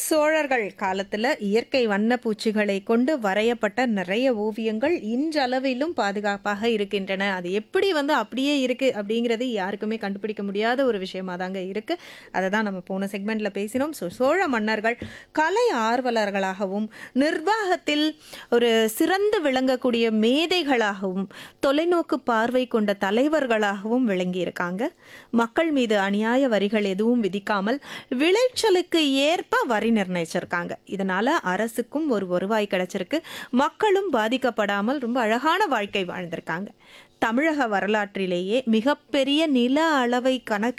சோழர்கள் காலத்துல இயற்கை வண்ணப்பூச்சிகளை கொண்டு வரையப்பட்ட நிறைய ஓவியங்கள் இன்றளவிலும் பாதுகாப்பாக இருக்கின்றன அது எப்படி வந்து அப்படியே இருக்கு அப்படிங்கிறது யாருக்குமே கண்டுபிடிக்க முடியாத ஒரு விஷயமா தாங்க இருக்கு அதை தான் நம்ம போன செக்மெண்ட்ல பேசினோம் ஸோ சோழ மன்னர்கள் கலை ஆர்வலர்களாகவும் நிர்வாகத்தில் ஒரு சிறந்து விளங்கக்கூடிய மேதைகளாகவும் தொலைநோக்கு பார்வை கொண்ட தலைவர்களாகவும் விளங்கியிருக்காங்க மக்கள் மீது அநியாய வரிகள் எதுவும் விதிக்காமல் விளைச்சலுக்கு ஏற்ப வரி நிர்ணயிச்சிருக்காங்க இதனால அரசுக்கும் ஒரு வருவாய் கிடைச்சிருக்கு மக்களும் பாதிக்கப்படாமல் ரொம்ப அழகான வாழ்க்கை வாழ்ந்திருக்காங்க தமிழக வரலாற்றிலேயே மிகப்பெரிய நில அளவை கணக்கு